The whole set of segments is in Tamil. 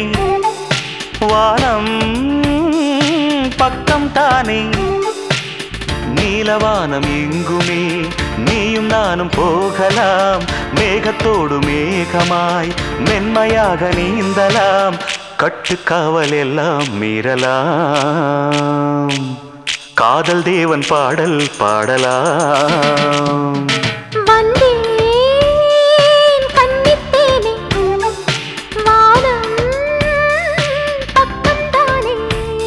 வானம் பக்கம் தானே நீலவானம் எங்குமே நீயும் நானும் போகலாம் மேகத்தோடு மேகமாய் மென்மையாக நீந்தலாம் கட்டுக்காவல் எல்லாம் மீறலாம் காதல் தேவன் பாடல் பாடலாம் வந்தேன் கன்னித்தேனே வானம் பக்கம்தானே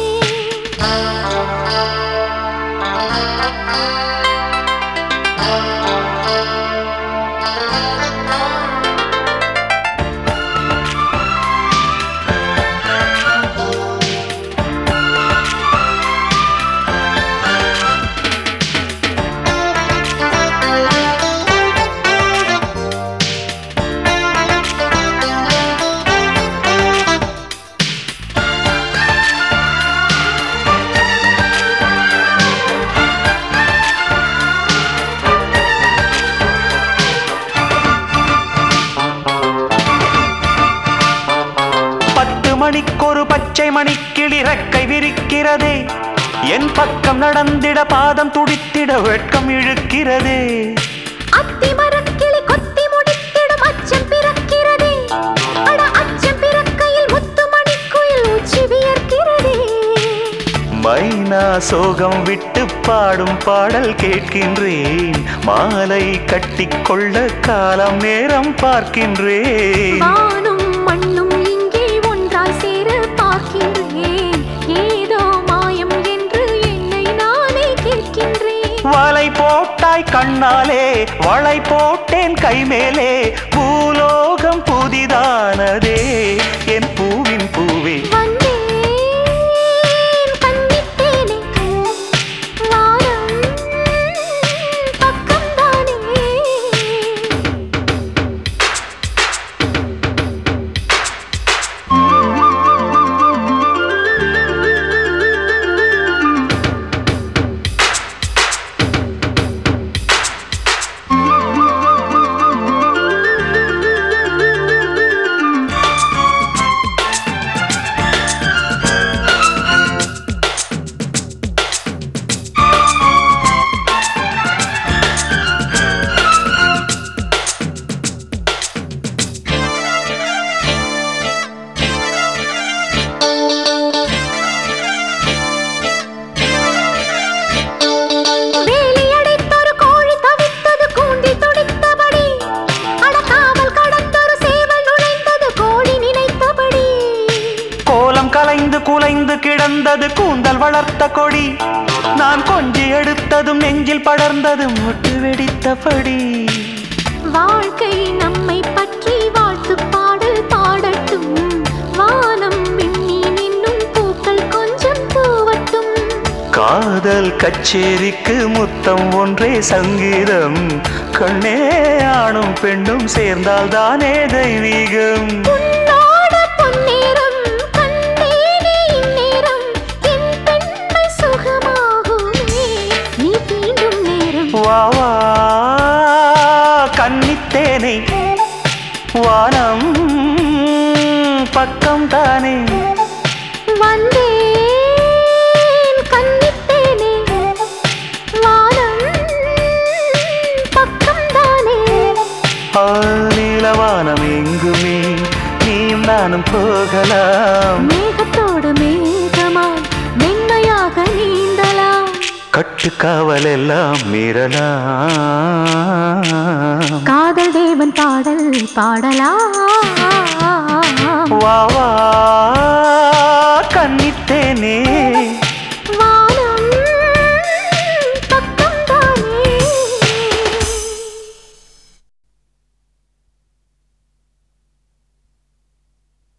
பத்து மணிக்கொரு பச்சை மணிக்கிளி ரெக்கை விரிக்கிறதே என் பக்கம் நடந்திட பாதம் துடித்திட வெட்கம் இழுக்கிறதே அத்தி மரக்கிளி கொத்தி முடித்திடும் அச்சம் பிறக்கிறதே அட அச்சம் பிறக்கையில் முத்து மணிக்குயில் உச்சி வியர்க்கிறதே மைனா சோகம் விட்டு பாடும் பாடல் கேட்கின்றேன் மாலை கட்டிக்கொள்ள காலம் நேரம் பார்க்கின்றேன் வானும் மண்ணும் இங்கே ஒன்றாய் சேர பார்க்கின்றேன் ஏதோ மாயம் என்று என்னை நானே கேட்கின்றேன் வலை போட்டாய் கண்ணாலே வளை போட்டேன் கை மேலே பூலோகம் புதிதானதே என் பூவின் பூவே வந்தேன் கன்னித்தேனே வானம் பக்கம்தானே வேலி அடைத்தொரு கோழி தவித்தது கூண்டில் துடித்தபடி அடக்காமல் கடந்தொரு சேவல் நுழைந்தது கோழி நினைத்தபடி கோலம் கலைந்து குலைந்து கிடந்தது கூந்தல் வளர்த்த கொடி நான் கொஞ்சி எடுத்ததும் நெஞ்சில் படர்ந்தது முட்டு வெடித்தபடி வாழ்க்கை நம்மை பற்றி வாழ்த்து பாடல் பாடட்டும் வானம் விண்ணி நின்னும் பூக்கள் கொஞ்சம் தூவட்டும் காதல் கச்சேரிக்கு முத்தம் ஒன்றே சங்கீதம் கண்ணே ஆணும் பெண்ணும் சேர்ந்தால் தானே தெய்வீகம் உன்னோட பொன்னேரம் கண்டேனே இந்நேரம் என் பெண்மை சுகமாகுமே நீ தீண்டும் நேரம் வா வா கன்னித்தேனை வானம் பக்கம் தானே வந்தேன் கன்னித்தேனே வானம் பக்கம்தானே நீலவானம் எங்குமே நீயும் நானும் போகலாம் மேகத்தோடு மேகமாய் மென்மையாக நீந்தலாம் கட்டுக்காவல் எல்லாம் மீறலாம் காதல் தேவன் பாடல் பாடலாம் வா வா